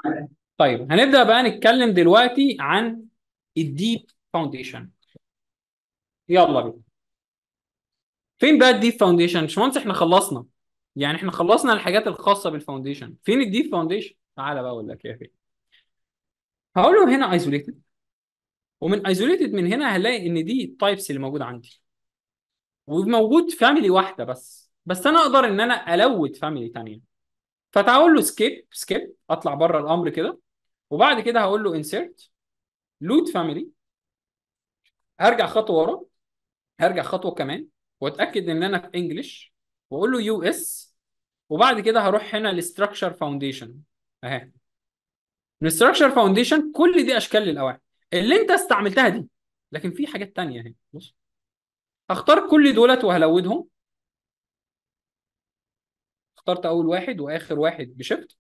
طيب هنبدأ بقى نتكلم دلوقتي عن الديب فاونديشن يلا بينا فين بقى الديب فاونديشن باشمهندس احنا خلصنا يعني احنا خلصنا الحاجات الخاصة بالفاونديشن فين الديب فاونديشن تعالى بقى اقول لك يا فين هقول له هنا ايزوليتد ومن ايزوليتد من هنا هلاقي ان دي التايبس اللي موجوده عندي وموجود فاميلي واحده بس بس انا اقدر ان انا الود فاميلي ثانيه فتقول له سكيب سكيب اطلع بره الامر كده وبعد كده هقول له انسيرت لود فاميلي هرجع خطوه ورا هرجع خطوه كمان واتاكد ان انا في انجلش واقول له يو اس وبعد كده هروح هنا لستراكشر فاونديشن اهي من ستراكشر فاونديشن كل دي اشكال للقواعد اللي انت استعملتها دي لكن في حاجات تانية اهي بص هختار كل دولت وهلودهم اخترت اول واحد واخر واحد بشيفت